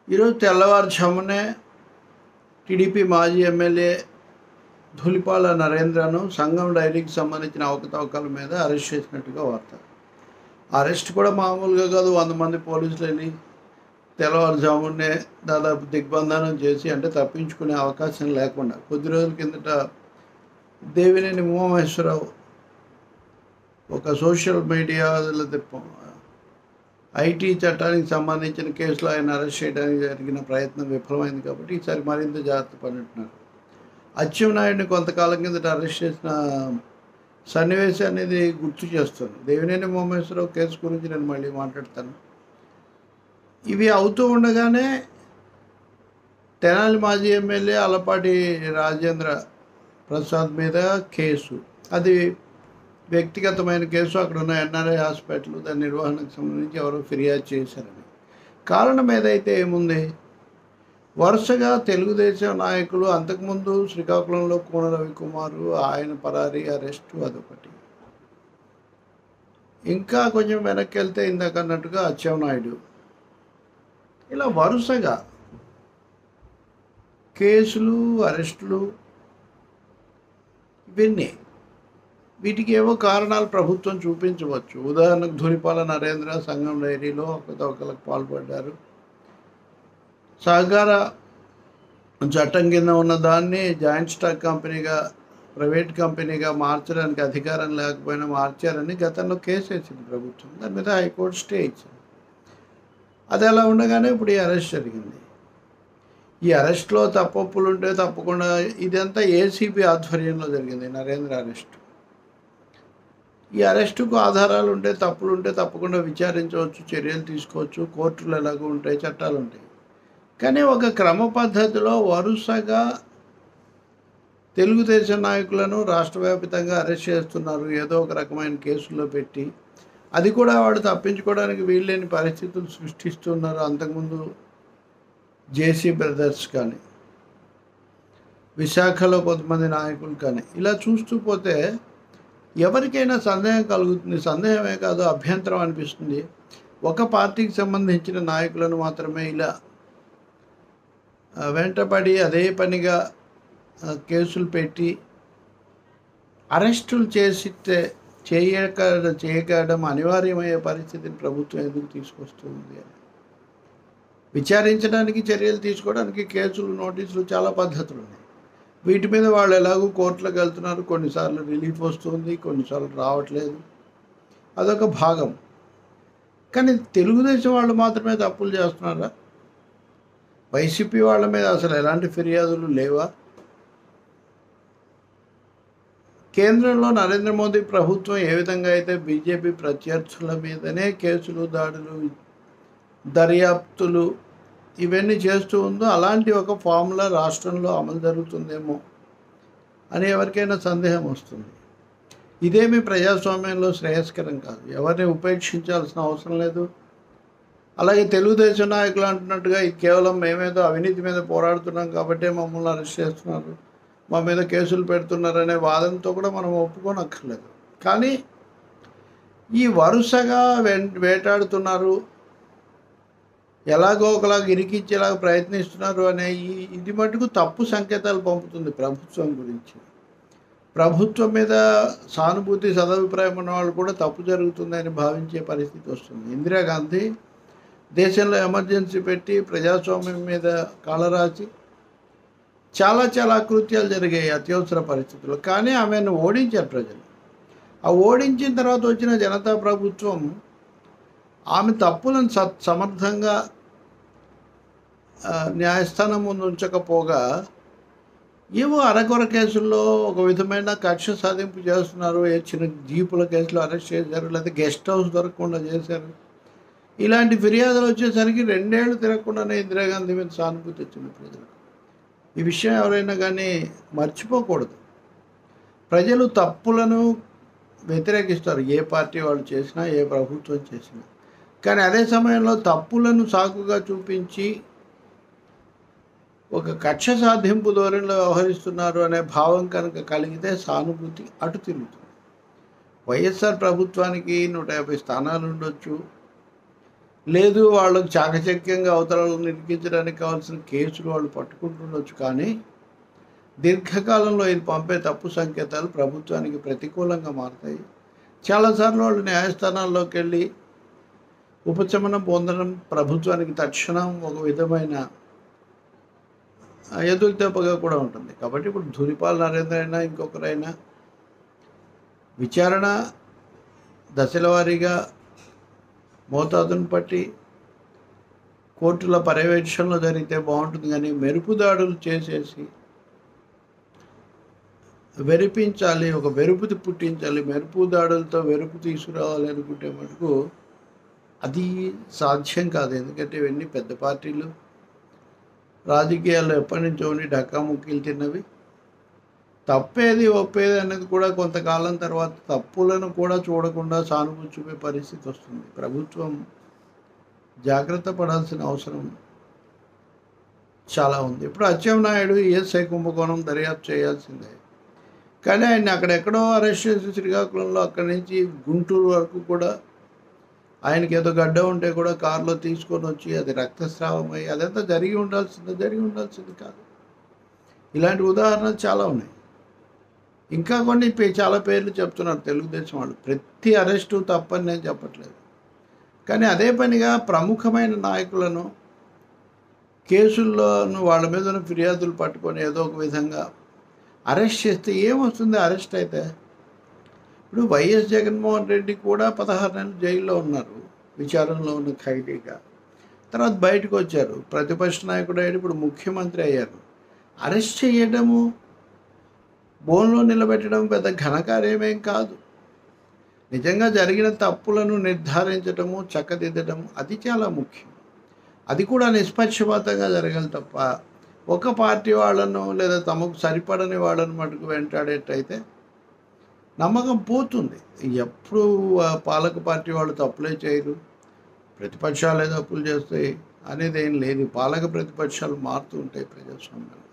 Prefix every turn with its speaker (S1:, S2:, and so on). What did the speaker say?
S1: ఈరోజు తెల్లవారుజామునే టీడీపీ మాజీ ఎమ్మెల్యే ధులిపాల నరేంద్రను సంఘం డైరీకి సంబంధించిన అవకతవకల మీద అరెస్ట్ చేసినట్టుగా వార్త అరెస్ట్ కూడా మామూలుగా కాదు వంద మంది పోలీసులు వెళ్ళి తెల్లవారుజామునే దాదాపు దిగ్బంధనం చేసి అంటే తప్పించుకునే అవకాశం లేకుండా కొద్ది రోజుల కిందట దేవినేని ఉమామహేశ్వరరావు ఒక సోషల్ మీడియా ఐటీ చట్టానికి సంబంధించిన కేసులో ఆయన అరెస్ట్ చేయడానికి జరిగిన ప్రయత్నం విఫలమైంది కాబట్టి ఈసారి మరింత జాగ్రత్త పడినట్టున్నారు అచ్చెన్నాయుడిని కొంతకాలం కిందట అరెస్ట్ చేసిన సన్నివేశం అనేది గుర్తు చేస్తాను దేవినేని ఉమామహేశ్వరరావు కేసు గురించి నేను మళ్ళీ మాట్లాడతాను ఇవి అవుతూ ఉండగానే తెనాలి మాజీ ఎమ్మెల్యే అలపాటి రాజేంద్ర ప్రసాద్ మీద కేసు అది వ్యక్తిగతమైన కేసు అక్కడ ఉన్న ఎన్ఆర్ఐ హాస్పిటల్ దాని నిర్వహణకు సంబంధించి ఎవరో ఫిర్యాదు చేశారని కారణం ఏదైతే ఏముంది వరుసగా తెలుగుదేశం నాయకులు అంతకుముందు శ్రీకాకుళంలో కోన రవికుమారు ఆయన పరారీ అరెస్టు అదొకటి ఇంకా కొంచెం వెనక్కి వెళ్తే ఇందాక అన్నట్టుగా అచ్చెన్నాయుడు ఇలా వరుసగా కేసులు అరెస్టులు ఇవన్నీ వీటికి ఏవో కారణాలు ప్రభుత్వం చూపించవచ్చు ఉదాహరణకు ధురిపాల నరేంద్ర సంఘం డైరీలో ఒకరికి పాల్పడ్డారు సహకార చట్టం కింద ఉన్న దాన్ని జాయింట్ స్టాక్ కంపెనీగా ప్రైవేట్ కంపెనీగా మార్చడానికి అధికారం లేకపోయినా మార్చారని గతంలో కేసు వేసింది ప్రభుత్వం దాని మీద హైకోర్టు స్టే ఇచ్చింది అది అలా ఉండగానే ఇప్పుడు ఈ అరెస్ట్ జరిగింది ఈ అరెస్ట్లో తప్పొప్పులు ఉంటే తప్పకుండా ఇదంతా ఏసీబీ ఆధ్వర్యంలో జరిగింది నరేంద్ర అరెస్ట్ ఈ అరెస్టుకు ఆధారాలు ఉంటే తప్పులు ఉంటే తప్పకుండా విచారించవచ్చు చర్యలు తీసుకోవచ్చు కోర్టులు ఎలాగో ఉంటాయి చట్టాలు ఉంటాయి కానీ ఒక క్రమ పద్ధతిలో వరుసగా తెలుగుదేశం నాయకులను రాష్ట్ర వ్యాప్తంగా అరెస్ట్ చేస్తున్నారు ఏదో ఒక రకమైన కేసుల్లో పెట్టి అది కూడా వాడు తప్పించుకోవడానికి వీల్లేని పరిస్థితులు సృష్టిస్తున్నారు అంతకుముందు జేసీ బ్రదర్స్ కానీ విశాఖలో కొంతమంది నాయకులు కానీ ఇలా చూస్తూ పోతే ఎవరికైనా సందేహం కలుగుతుంది సందేహమే కాదు అభ్యంతరం అనిపిస్తుంది ఒక పార్టీకి సంబంధించిన నాయకులను మాత్రమే ఇలా ఆ, వెంటపడి అదే పనిగా ఆ, కేసులు పెట్టి అరెస్టులు చేసితే చేయక చేయకడం అనివార్యమయ్యే పరిస్థితిని ప్రభుత్వం ఎందుకు తీసుకొస్తుంది అని విచారించడానికి చర్యలు తీసుకోవడానికి కేసులు నోటీసులు చాలా పద్ధతులు ఉన్నాయి వీటి మీద వాళ్ళు ఎలాగో కోర్టులకు వెళ్తున్నారు కొన్నిసార్లు రిలీఫ్ వస్తుంది కొన్నిసార్లు రావట్లేదు అదొక భాగం కానీ తెలుగుదేశం వాళ్ళు మాత్రమే తప్పులు చేస్తున్నారా వైసీపీ వాళ్ళ మీద అసలు ఎలాంటి ఫిర్యాదులు లేవా కేంద్రంలో నరేంద్ర మోదీ ప్రభుత్వం ఏ విధంగా అయితే బీజేపీ ప్రత్యర్థుల మీదనే కేసులు దాడులు దర్యాప్తులు ఇవన్నీ చేస్తూ ఉందో అలాంటి ఒక ఫార్ములా రాష్ట్రంలో అమలు జరుగుతుందేమో అని ఎవరికైనా సందేహం వస్తుంది ఇదేమి ప్రజాస్వామ్యంలో శ్రేయస్కరం కాదు ఎవరిని ఉపేక్షించాల్సిన అవసరం లేదు అలాగే తెలుగుదేశం నాయకులు అంటున్నట్టుగా ఇది కేవలం మేమేదో అవినీతి మీద పోరాడుతున్నాం కాబట్టే మమ్మల్ని అరెస్ట్ చేస్తున్నారు మా మీద కేసులు పెడుతున్నారనే వాదనతో కూడా మనం ఒప్పుకోనక్కర్లేదు కానీ ఈ వరుసగా వెం వేటాడుతున్నారు ఎలాగో ఒకలాగా ఇరికించేలాగా ప్రయత్నిస్తున్నారు అనే ఈ ఇది మటుకు తప్పు సంకేతాలు పంపుతుంది ప్రభుత్వం గురించి ప్రభుత్వం మీద సానుభూతి సదభిప్రాయం ఉన్న వాళ్ళు కూడా తప్పు జరుగుతుందని భావించే పరిస్థితి వస్తుంది ఇందిరాగాంధీ దేశంలో ఎమర్జెన్సీ పెట్టి ప్రజాస్వామ్యం మీద కాలరాచి చాలా చాలా కృత్యాలు జరిగాయి అత్యవసర పరిస్థితుల్లో కానీ ఆమెను ఓడించారు ప్రజలు ఆ ఓడించిన తర్వాత వచ్చిన జనతా ప్రభుత్వం ఆమె తప్పులను స సమర్థంగా ఆ, న్యాయస్థానం ముందు ఉంచకపోగా ఏవో అరకొర కేసుల్లో ఒక విధమైన కక్ష సాధింపు చేస్తున్నారు ఏ చిన్న జీపుల కేసులో అరెస్ట్ చేశారు లేదా గెస్ట్ హౌస్ దొరకకుండా చేశారు ఇలాంటి ఫిర్యాదులు వచ్చేసరికి రెండేళ్లు తిరగకుండానే ఇందిరాగాంధీ మీద సానుభూతి వచ్చింది ప్రజలకు ఈ విషయం ఎవరైనా కానీ మర్చిపోకూడదు ప్రజలు తప్పులను వ్యతిరేకిస్తారు ఏ పార్టీ వాళ్ళు చేసినా ఏ ప్రభుత్వం చేసినా కానీ అదే సమయంలో తప్పులను సాకుగా చూపించి ఒక కక్ష సాధింపు ధోరణిలో వ్యవహరిస్తున్నారు అనే భావం కనుక కలిగితే సానుభూతి అటు తిరుగుతుంది వైఎస్ఆర్ ప్రభుత్వానికి నూట యాభై స్థానాలు ఉండొచ్చు లేదు వాళ్ళకు చాకచక్యంగా అవతరాలను నిరికించడానికి కావాల్సిన కేసులు వాళ్ళు పట్టుకుంటుండొచ్చు కానీ దీర్ఘకాలంలో ఇది పంపే తప్పు సంకేతాలు ప్రభుత్వానికి ప్రతికూలంగా మారుతాయి చాలాసార్లు వాళ్ళు న్యాయస్థానాల్లోకి వెళ్ళి ఉపశమనం పొందడం ప్రభుత్వానికి తక్షణం ఒక విధమైన ఎదురు దెబ్బగా కూడా ఉంటుంది కాబట్టి ఇప్పుడు ధూరిపాల్ నరేంద్ర అయినా ఇంకొకరైనా విచారణ దశల వారీగా మోతాదును బట్టి కోర్టుల పర్యవేక్షణలో జరిగితే బాగుంటుంది కానీ మెరుపు దాడులు చేసేసి వెరిపించాలి ఒక వెరుపు పుట్టించాలి మెరుపు దాడులతో వెరుపు తీసుకురావాలి అనుకుంటే మటుకు అది సాధ్యం కాదు ఎందుకంటే ఇవన్నీ పెద్ద పార్టీలు రాజకీయాల్లో ఎప్పటి నుంచో ఉండి డక్కాముక్కీలు తిన్నవి తప్పేది ఒప్పేది అనేది కూడా కొంతకాలం తర్వాత తప్పులను కూడా చూడకుండా సానుభూతి చూపే పరిస్థితి వస్తుంది ప్రభుత్వం జాగ్రత్త పడాల్సిన అవసరం చాలా ఉంది ఇప్పుడు అచ్చెన్నాయుడు ఈఎస్ఐ కుంభకోణం దర్యాప్తు చేయాల్సిందే కానీ ఆయన అక్కడెక్కడో అరెస్ట్ చేసి శ్రీకాకుళంలో అక్కడి నుంచి గుంటూరు వరకు కూడా ఆయనకి ఏదో గడ్డ ఉంటే కూడా కారులో తీసుకొని వచ్చి అది రక్తస్రావమై అదంతా జరిగి ఉండాల్సింది జరిగి ఉండాల్సింది కాదు ఇలాంటి ఉదాహరణలు చాలా ఉన్నాయి ఇంకా కొన్ని పే- చాలా పేర్లు చెప్తున్నారు తెలుగుదేశం వాళ్ళు ప్రతి అరెస్టు తప్పని నేను చెప్పట్లేదు కానీ అదే పనిగా ప్రముఖమైన నాయకులను కేసుల్లోను వాళ్ళ మీద ఉన్న ఫిర్యాదులు పట్టుకొని ఏదో ఒక విధంగా అరెస్ట్ చేస్తే ఏమొస్తుంది అరెస్ట్ అయితే ఇప్పుడు వైఎస్ జగన్మోహన్ రెడ్డి కూడా పదహారు నెలలు జైల్లో ఉన్నారు విచారణలో ఉన్న ఖైదీగా తర్వాత బయటకు వచ్చారు ప్రతిపక్ష నాయకుడు అయ్యాడు ఇప్పుడు ముఖ్యమంత్రి అయ్యారు అరెస్ట్ చేయడము బోన్లో నిలబెట్టడం పెద్ద ఘనకార్యమేం కాదు నిజంగా జరిగిన తప్పులను నిర్ధారించడము చక్కదిద్దడం అది చాలా ముఖ్యం అది కూడా నిష్పక్షపాతంగా జరగాలి తప్ప ఒక పార్టీ వాళ్ళను లేదా తమకు సరిపడని వాళ్ళను మటుకు వెంటాడేటైతే నమ్మకం పోతుంది ఎప్పుడు ఆ పాలక పార్టీ వాళ్ళు తప్పులే చేయరు ప్రతిపక్షాలే తప్పులు చేస్తాయి అనేది ఏం లేదు పాలక ప్రతిపక్షాలు మారుతూ ఉంటాయి ప్రజాస్వామ్యంలో